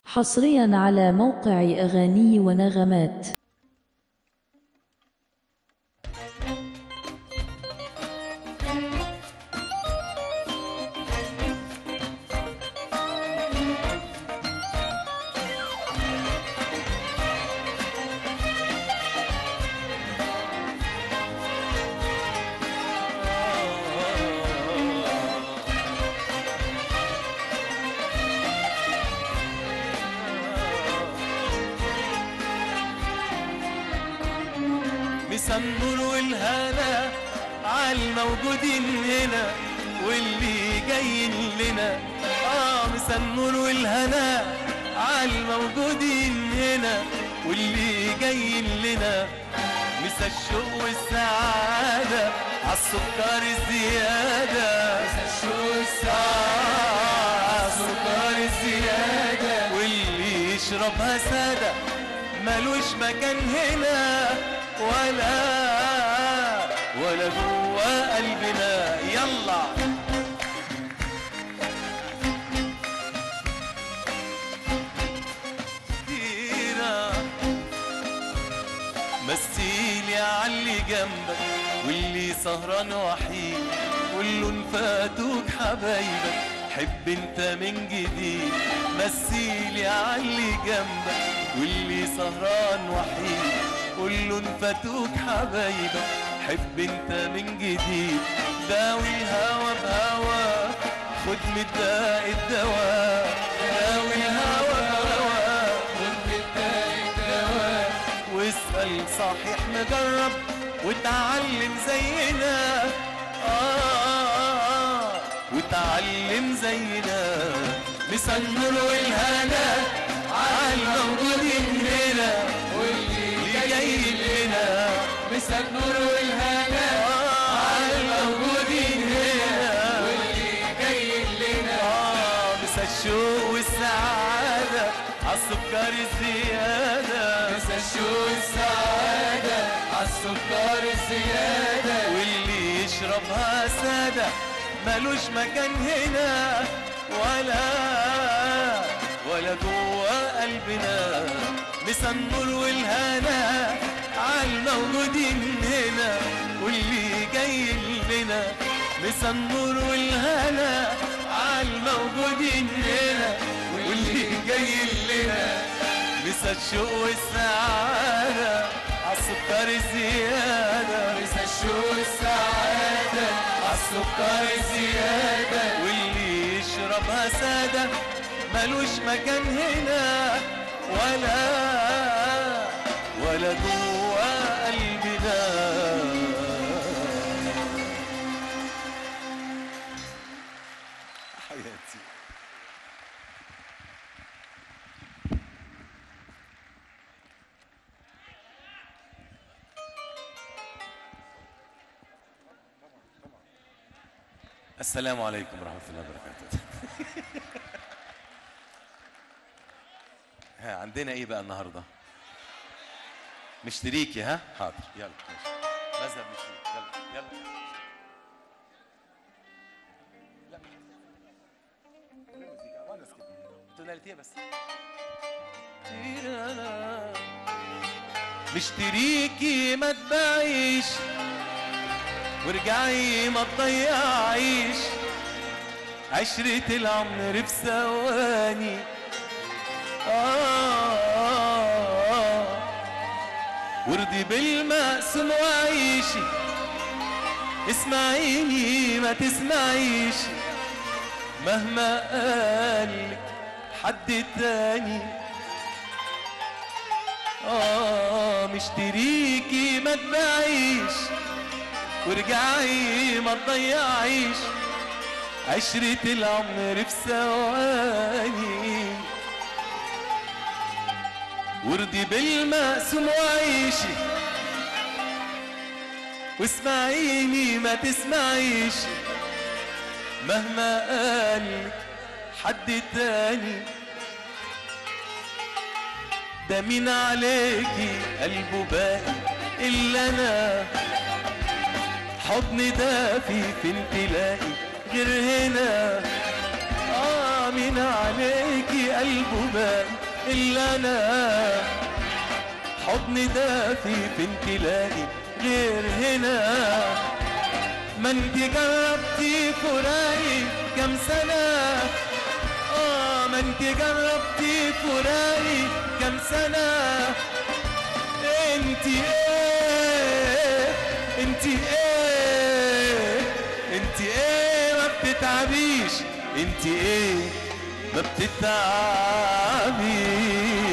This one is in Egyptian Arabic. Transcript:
حصريا على موقع أغاني ونغمات مسمر والهنا عالموجودين هنا واللي جايين لنا اه مسمر والهنا عالموجودين هنا واللي جايين لنا مسا الشوق والسعادة عالسكر الزيادة مسا الشوق والسعادة عالسكر الزيادة واللي يشربها سادة ملوش مكان هنا ولا ولا جوا قلبنا يلا كتيرة مثيلي عاللي جنبك واللي سهران وحيد كله فاتوك حبايبك حب انت من جديد مثيلي عاللي جنبك واللي سهران وحيد كله فاتوك حبايبك حب انت من جديد داوي الهوى بهوى خد من الداء الدواء داوي الهوى بهوى خد من الداء الدواء واسأل صحيح مجرب وتعلم زينا آه, آه وتعلم زينا مسنر والهنا عالموجودين هنا واللي جاي لنا مسنر والهنا عالموجودين هنا واللي جاي لنا آه مسا الشوق والسعادة عالسكر الزيادة مسا الشوق والسعادة عالسكر الزيادة واللي يشربها سادة ملوش مكان هنا ولا ولا جوا قلبنا مسا النور والهنا عالموجودين هنا واللي جاي لنا مسا النور والهنا عالموجودين هنا واللي جاي لنا مسا الشوق والسعادة عالسكر الزيادة مسا الشوق والسعادة عالسكر الزيادة واللي يشربها سادة ملوش مكان هنا ولا ولا جوا قلبنا حياتي السلام عليكم ورحمة الله وبركاته ها عندنا ايه بقى النهارده مشتريكي ها حاضر يلا ماشي مذهب مشتريك يلا يلا لا مزيكا ونس كده توناليتيه بس مشتريكي ما تبيعيش وارجعي ما تضيعيش عشرة العمر في ثواني آه آه آه وارضي بالمقسوم وعيشي اسمعيني ما تسمعيش مهما قالك حد تاني آه مشتريكي ما تبيعيش وارجعي ما تضيعيش عشرة العمر في ثواني وارضي بالمقسوم وعيشي واسمعيني ما تسمعيش مهما قالك حد تاني ده مين عليكي قلبه باقي الا انا حضن دافي فين تلاقي غير هنا اه اه من عليكي قلبه بان الا انا حضن دافي فين تلاقي غير هنا ما انت جربتي فراقي كام سنة اه ما انت جربتي فراقي كام سنة انت ايه انت ايه انت ايه ما بتتعبيش انت ايه ما بتتعبيش